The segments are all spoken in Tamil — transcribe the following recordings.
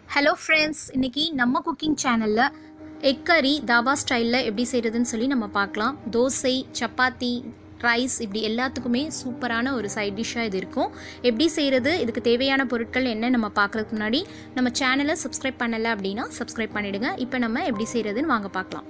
ஹலோ ஃப்ரெண்ட்ஸ் இன்னைக்கு நம்ம குக்கிங் சேனலில் எக் கறி தாபா ஸ்டைலில் எப்படி செய்கிறதுன்னு சொல்லி நம்ம பார்க்கலாம் தோசை சப்பாத்தி ரைஸ் இப்படி எல்லாத்துக்குமே சூப்பரான ஒரு சைட் டிஷ்ஷாக இது இருக்கும் எப்படி செய்கிறது இதுக்கு தேவையான பொருட்கள் என்ன நம்ம பார்க்குறதுக்கு முன்னாடி நம்ம சேனலை சப்ஸ்கிரைப் பண்ணலை அப்படின்னா சப்ஸ்கிரைப் பண்ணிவிடுங்க இப்போ நம்ம எப்படி செய்கிறதுன்னு வாங்க பார்க்கலாம்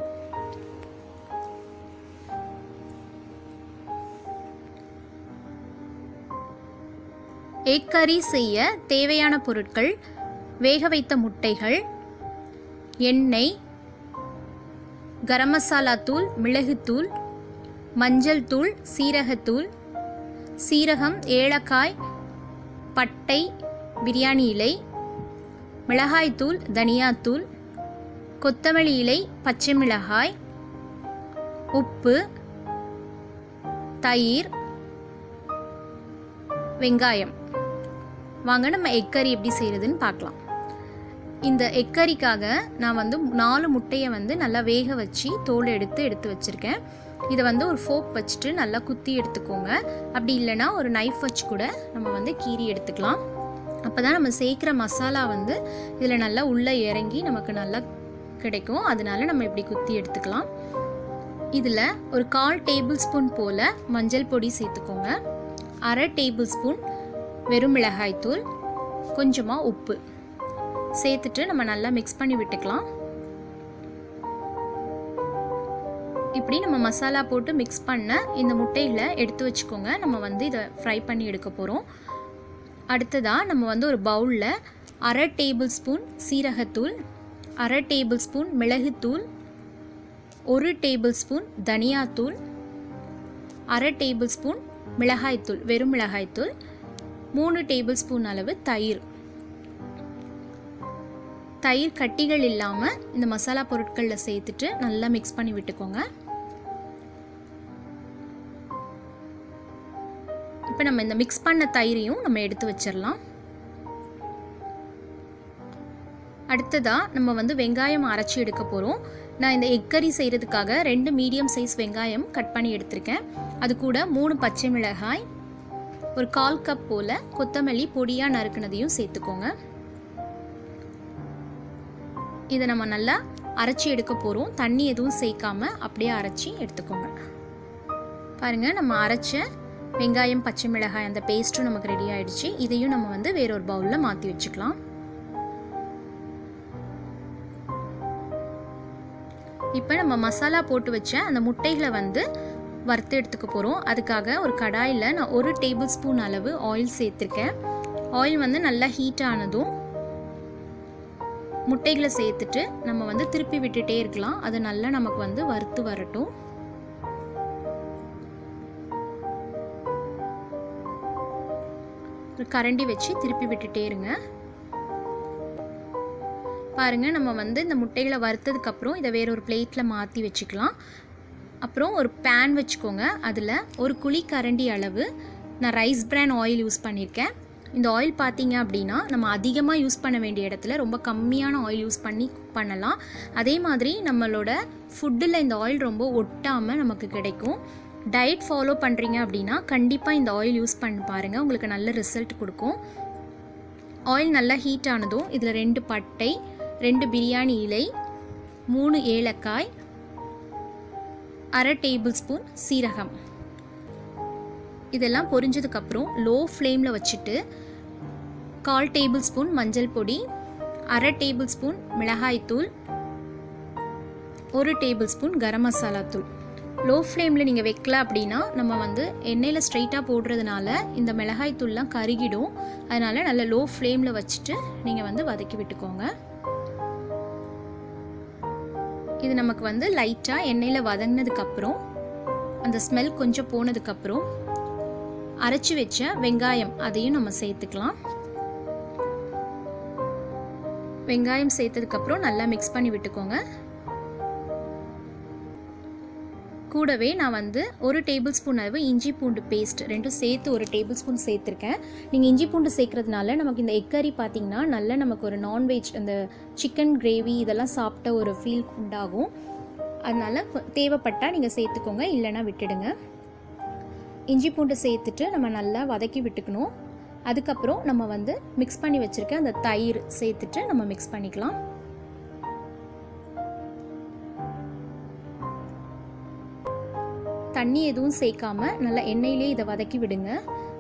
எக் கறி செய்ய தேவையான பொருட்கள் வேக வைத்த முட்டைகள் எண்ணெய் கரம் மசாலா தூள் மிளகுத்தூள் மஞ்சள் தூள் சீரகத்தூள் சீரகம் ஏலக்காய் பட்டை பிரியாணி இலை மிளகாய்த்தூள் தனியாத்தூள் கொத்தமல்லி இலை பச்சை மிளகாய் உப்பு தயிர் வெங்காயம் வாங்க நம்ம எக் கறி எப்படி செய்கிறதுன்னு பார்க்கலாம் இந்த எக் கறிக்காக நான் வந்து நாலு முட்டையை வந்து நல்லா வேக வச்சு தோல் எடுத்து எடுத்து வச்சுருக்கேன் இதை வந்து ஒரு ஃபோக் வச்சுட்டு நல்லா குத்தி எடுத்துக்கோங்க அப்படி இல்லைன்னா ஒரு நைஃப் வச்சு கூட நம்ம வந்து கீறி எடுத்துக்கலாம் அப்போ தான் நம்ம சேர்க்குற மசாலா வந்து இதில் நல்லா உள்ளே இறங்கி நமக்கு நல்லா கிடைக்கும் அதனால நம்ம இப்படி குத்தி எடுத்துக்கலாம் இதில் ஒரு கால் டேபிள் ஸ்பூன் போல் மஞ்சள் பொடி சேர்த்துக்கோங்க அரை டேபிள் ஸ்பூன் வெறும் மிளகாய்த்தூள் கொஞ்சமாக உப்பு சேர்த்துட்டு நம்ம நல்லா மிக்ஸ் பண்ணி விட்டுக்கலாம் இப்படி நம்ம மசாலா போட்டு மிக்ஸ் பண்ண இந்த முட்டைகளை எடுத்து வச்சுக்கோங்க நம்ம வந்து இதை ஃப்ரை பண்ணி எடுக்க போகிறோம் அடுத்ததாக நம்ம வந்து ஒரு பவுலில் அரை டேபிள் ஸ்பூன் சீரகத்தூள் அரை டேபிள் ஸ்பூன் மிளகுத்தூள் ஒரு டேபிள் ஸ்பூன் தனியாத்தூள் அரை டேபிள் ஸ்பூன் மிளகாய்த்தூள் வெறும் மிளகாய்த்தூள் மூணு டேபிள் ஸ்பூன் அளவு தயிர் தயிர் கட்டிகள் இல்லாமல் இந்த மசாலா பொருட்களில் சேர்த்துட்டு நல்லா மிக்ஸ் பண்ணி விட்டுக்கோங்க இப்போ நம்ம இந்த மிக்ஸ் பண்ண தயிரையும் நம்ம எடுத்து வச்சிடலாம் அடுத்ததாக நம்ம வந்து வெங்காயம் அரைச்சி எடுக்க போகிறோம் நான் இந்த எக் கறி செய்கிறதுக்காக ரெண்டு மீடியம் சைஸ் வெங்காயம் கட் பண்ணி எடுத்திருக்கேன் அது கூட மூணு பச்சை மிளகாய் ஒரு கால் கப் போல் கொத்தமல்லி பொடியாக நறுக்குனதையும் சேர்த்துக்கோங்க இதை நம்ம நல்லா அரைச்சி எடுக்க போகிறோம் தண்ணி எதுவும் சேர்க்காம அப்படியே அரைச்சி எடுத்துக்கோங்க பாருங்கள் நம்ம அரைச்ச வெங்காயம் பச்சை மிளகாய் அந்த பேஸ்ட்டும் நமக்கு ரெடி ஆயிடுச்சு இதையும் நம்ம வந்து வேறொரு பவுலில் மாற்றி வச்சுக்கலாம் இப்போ நம்ம மசாலா போட்டு வச்ச அந்த முட்டைகளை வந்து வறுத்து எடுத்துக்க போகிறோம் அதுக்காக ஒரு கடாயில் நான் ஒரு டேபிள் ஸ்பூன் அளவு ஆயில் சேர்த்துருக்கேன் ஆயில் வந்து நல்லா ஹீட் ஆனதும் முட்டைகளை சேர்த்துட்டு நம்ம வந்து திருப்பி விட்டுட்டே இருக்கலாம் அது நல்லா நமக்கு வந்து வறுத்து வரட்டும் ஒரு கரண்டி வச்சு திருப்பி விட்டுட்டே இருங்க பாருங்கள் நம்ம வந்து இந்த முட்டைகளை வறுத்ததுக்கப்புறம் இதை வேற ஒரு பிளேட்டில் மாற்றி வச்சுக்கலாம் அப்புறம் ஒரு பேன் வச்சுக்கோங்க அதில் ஒரு குழி கரண்டி அளவு நான் ரைஸ் பிரான் ஆயில் யூஸ் பண்ணியிருக்கேன் இந்த ஆயில் பார்த்தீங்க அப்படின்னா நம்ம அதிகமாக யூஸ் பண்ண வேண்டிய இடத்துல ரொம்ப கம்மியான ஆயில் யூஸ் பண்ணி பண்ணலாம் அதே மாதிரி நம்மளோட ஃபுட்டில் இந்த ஆயில் ரொம்ப ஒட்டாமல் நமக்கு கிடைக்கும் டயட் ஃபாலோ பண்ணுறீங்க அப்படின்னா கண்டிப்பாக இந்த ஆயில் யூஸ் பண்ணி பாருங்கள் உங்களுக்கு நல்ல ரிசல்ட் கொடுக்கும் ஆயில் நல்லா ஹீட் ஆனதும் இதில் ரெண்டு பட்டை ரெண்டு பிரியாணி இலை மூணு ஏலக்காய் அரை டேபிள் ஸ்பூன் சீரகம் இதெல்லாம் பொரிஞ்சதுக்கப்புறம் லோ ஃப்ளேமில் வச்சுட்டு கால் டேபிள் ஸ்பூன் மஞ்சள் பொடி அரை டேபிள் ஸ்பூன் மிளகாய்த்தூள் ஒரு டேபிள் ஸ்பூன் கரம் மசாலா தூள் லோ ஃப்ளேமில் நீங்கள் வைக்கல அப்படின்னா நம்ம வந்து எண்ணெயில் ஸ்ட்ரைட்டாக போடுறதுனால இந்த மிளகாய் தூள்லாம் கருகிடும் அதனால் நல்ல லோ ஃப்ளேமில் வச்சுட்டு நீங்கள் வந்து வதக்கி விட்டுக்கோங்க இது நமக்கு வந்து லைட்டாக எண்ணெயில் வதங்கினதுக்கப்புறம் அந்த ஸ்மெல் கொஞ்சம் போனதுக்கப்புறம் அரைச்சி வச்ச வெங்காயம் அதையும் நம்ம சேர்த்துக்கலாம் வெங்காயம் சேர்த்ததுக்கப்புறம் நல்லா மிக்ஸ் பண்ணி விட்டுக்கோங்க கூடவே நான் வந்து ஒரு டேபிள் ஸ்பூன் அளவு இஞ்சி பூண்டு பேஸ்ட் ரெண்டும் சேர்த்து ஒரு டேபிள் ஸ்பூன் சேர்த்துருக்கேன் நீங்கள் இஞ்சி பூண்டு சேர்க்குறதுனால நமக்கு இந்த எக் கறி பார்த்திங்கன்னா நல்ல நமக்கு ஒரு நான்வெஜ் அந்த சிக்கன் கிரேவி இதெல்லாம் சாப்பிட்ட ஒரு ஃபீல் உண்டாகும் அதனால் தேவைப்பட்டால் நீங்கள் சேர்த்துக்கோங்க இல்லைன்னா விட்டுடுங்க இஞ்சி பூண்டு சேர்த்துட்டு நம்ம நல்லா வதக்கி விட்டுக்கணும் அதுக்கப்புறம் நம்ம வந்து மிக்ஸ் பண்ணி வச்சுருக்க அந்த தயிர் சேர்த்துட்டு நம்ம மிக்ஸ் பண்ணிக்கலாம் தண்ணி எதுவும் சேர்க்காம நல்லா எண்ணெயிலே இதை வதக்கி விடுங்க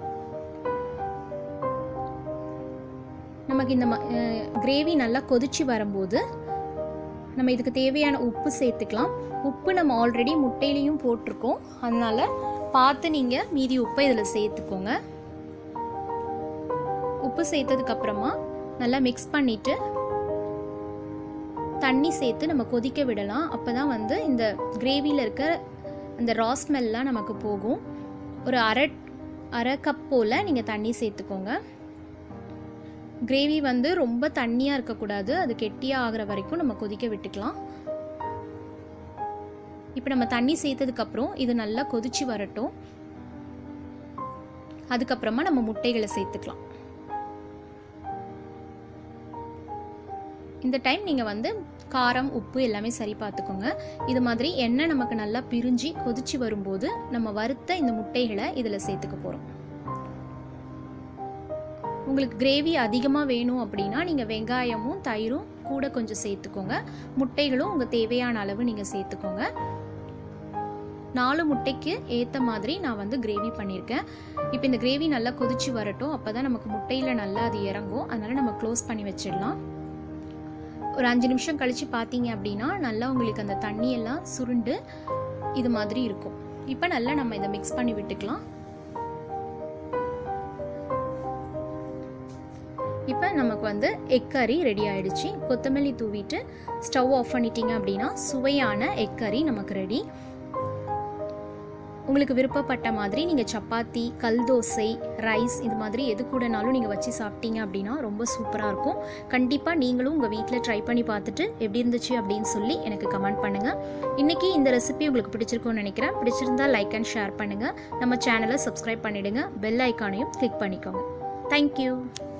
நமக்கு இந்த கிரேவி நல்லா கொதிச்சு வரும்போது நம்ம இதுக்கு தேவையான உப்பு சேர்த்துக்கலாம் உப்பு நம்ம ஆல்ரெடி முட்டையிலையும் போட்டிருக்கோம் அதனால பார்த்து நீங்கள் மீதி உப்பை இதில் சேர்த்துக்கோங்க உப்பு சேர்த்ததுக்கு அப்புறமா நல்லா மிக்ஸ் பண்ணிட்டு தண்ணி சேர்த்து நம்ம கொதிக்க விடலாம் அப்போ தான் வந்து இந்த கிரேவியில் இருக்க அந்த ரா ஸ்மெல்லாம் நமக்கு போகும் ஒரு அரை அரை கப் போல் நீங்கள் தண்ணி சேர்த்துக்கோங்க கிரேவி வந்து ரொம்ப தண்ணியாக இருக்கக்கூடாது அது கெட்டியாக ஆகிற வரைக்கும் நம்ம கொதிக்க விட்டுக்கலாம் இப்போ நம்ம தண்ணி சேர்த்ததுக்கப்புறம் இது நல்லா கொதிச்சு வரட்டும் அதுக்கப்புறமா நம்ம முட்டைகளை சேர்த்துக்கலாம் இந்த டைம் நீங்கள் வந்து காரம் உப்பு எல்லாமே சரி பார்த்துக்கோங்க இது மாதிரி எண்ணெய் நமக்கு நல்லா பிரிஞ்சு கொதிச்சு வரும்போது நம்ம வறுத்த இந்த முட்டைகளை இதில் சேர்த்துக்க போகிறோம் உங்களுக்கு கிரேவி அதிகமாக வேணும் அப்படின்னா நீங்கள் வெங்காயமும் தயிரும் கூட கொஞ்சம் சேர்த்துக்கோங்க முட்டைகளும் உங்கள் தேவையான அளவு நீங்கள் சேர்த்துக்கோங்க நாலு முட்டைக்கு ஏற்ற மாதிரி நான் வந்து கிரேவி பண்ணியிருக்கேன் இப்போ இந்த கிரேவி நல்லா கொதிச்சு வரட்டும் அப்போ தான் நமக்கு முட்டையில் நல்லா அது இறங்கும் அதனால் நம்ம க்ளோஸ் பண்ணி வச்சிடலாம் ஒரு அஞ்சு நிமிஷம் கழித்து பார்த்தீங்க அப்படின்னா நல்லா உங்களுக்கு அந்த தண்ணியெல்லாம் சுருண்டு இது மாதிரி இருக்கும் இப்போ நல்லா நம்ம இதை மிக்ஸ் பண்ணி விட்டுக்கலாம் இப்போ நமக்கு வந்து எக் கறி ரெடி ஆயிடுச்சு கொத்தமல்லி தூவிட்டு ஸ்டவ் ஆஃப் பண்ணிட்டீங்க அப்படின்னா சுவையான எக் கறி நமக்கு ரெடி உங்களுக்கு விருப்பப்பட்ட மாதிரி நீங்கள் சப்பாத்தி கல் தோசை ரைஸ் இது மாதிரி எது கூடனாலும் நீங்கள் வச்சு சாப்பிட்டீங்க அப்படின்னா ரொம்ப சூப்பராக இருக்கும் கண்டிப்பாக நீங்களும் உங்கள் வீட்டில் ட்ரை பண்ணி பார்த்துட்டு எப்படி இருந்துச்சு அப்படின்னு சொல்லி எனக்கு கமெண்ட் பண்ணுங்கள் இன்றைக்கி இந்த ரெசிபி உங்களுக்கு பிடிச்சிருக்கும்னு நினைக்கிறேன் பிடிச்சிருந்தா லைக் அண்ட் ஷேர் பண்ணுங்கள் நம்ம சேனலை சப்ஸ்கிரைப் பண்ணிவிடுங்க பெல் ஐக்கானையும் கிளிக் பண்ணிக்கோங்க தேங்க்யூ